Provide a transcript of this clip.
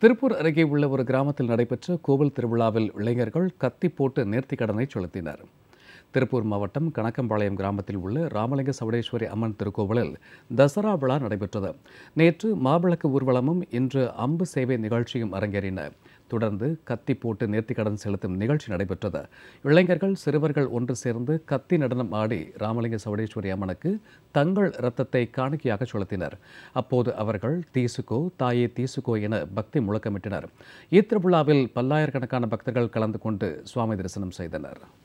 திருப்பூர் அருகே உள்ள ஒரு கிராமத்தில் நடைபெற்ற கோவில் திருவிழாவில் இளைஞர்கள் கத்தி போட்டு நேர்த்திக் கடனை செலுத்தினர் திருப்பூர் மாவட்டம் கணக்கம்பாளையம் கிராமத்தில் உள்ள ராமலிங்க சவடேஸ்வரி அம்மன் திருக்கோவிலில் தசரா விழா நடைபெற்றது நேற்று மாவிளக்கு ஊர்வலமும் இன்று அம்பு சேவை நிகழ்ச்சியும் அரங்கேறின தொடர்ந்து கத்தி போட்டு நேர்த்திக்கடன் செலுத்தும் நிகழ்ச்சி நடைபெற்றது இளைஞர்கள் சிறுவர்கள் ஒன்று சேர்ந்து கத்தி நடனம் ஆடி ராமலிங்க சவடேஸ்வரி அம்மனுக்கு தங்கள் இரத்தத்தை காணிக்கையாக செலுத்தினர் அப்போது அவர்கள் தீசுக்கோ தாயே தீசுக்கோ என பக்தி முழக்கமிட்டனர் இத்திருவிழாவில் பல்லாயிரக்கணக்கான பக்தர்கள் கலந்து கொண்டு சுவாமி தரிசனம் செய்தனர்